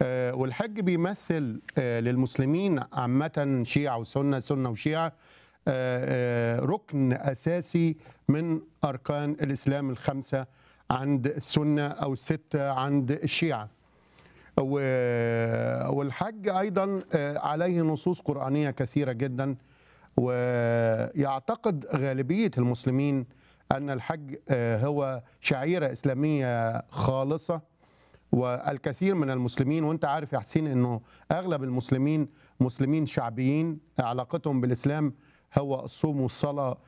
آه، والحج بيمثل آه، للمسلمين عامة شيعة وسنة سنة وشيعة آه، آه، ركن أساسي من أركان الإسلام الخمسة عند السنة أو الستة عند الشيعة و- والحج أيضا آه، عليه نصوص قرآنية كثيرة جدا ويعتقد غالبية المسلمين أن الحج آه، هو شعيرة إسلامية خالصة والكثير من المسلمين وانت عارف يا حسين انه اغلب المسلمين مسلمين شعبيين علاقتهم بالاسلام هو الصوم والصلاه